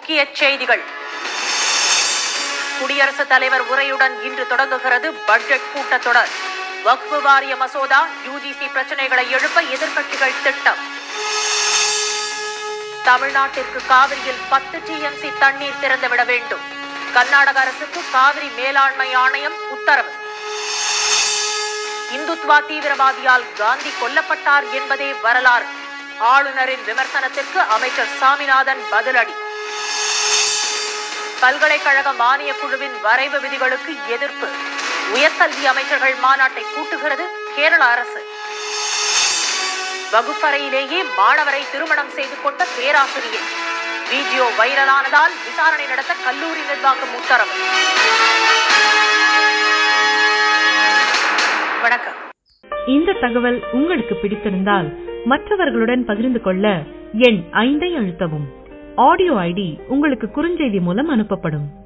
முக்கிய செய்திகள் குடியரசுத் தலைவர் உரையுடன் இன்று தொடங்குகிறது பட்ஜெட் கூட்டத்தொடர் வக்ஃபு வாரிய மசோதா யுஜிசி பிரச்சனைகளை எழுப்ப எதிர்க்கட்சிகள் திட்டம் தமிழ்நாட்டிற்கு காவிரியில் பத்து டிஎம்சி தண்ணீர் திறந்துவிட வேண்டும் கர்நாடக அரசுக்கு காவிரி மேலாண்மை ஆணையம் உத்தரவு இந்துத்வா தீவிரவாதியால் காந்தி கொல்லப்பட்டார் என்பதே வரலாறு ஆளுநரின் விமர்சனத்திற்கு அமைச்சர் சாமிநாதன் பதிலடி பல்கலைக்கழக மானியக் குழுவின் வரைவு விதிகளுக்கு எதிர்ப்பு உயர்கல்வி அமைச்சர்கள் மாநாட்டை கூட்டுகிறது கேரள அரசு வகுப்பறையிலேயே மாணவரை திருமணம் செய்து கொண்ட பேராசிரியை வீடியோ வைரலானதால் விசாரணை நடத்த கல்லூரி நிர்வாகம் உத்தரவு வணக்கம் இந்த தகவல் உங்களுக்கு பிடித்திருந்தால் மற்றவர்களுடன் பகிர்ந்து கொள்ள எண் ஐந்தை அழுத்தவும் ஆடியோ ஐடி உங்களுக்கு குறுஞ்செய்தி மூலம் அனுப்பப்படும்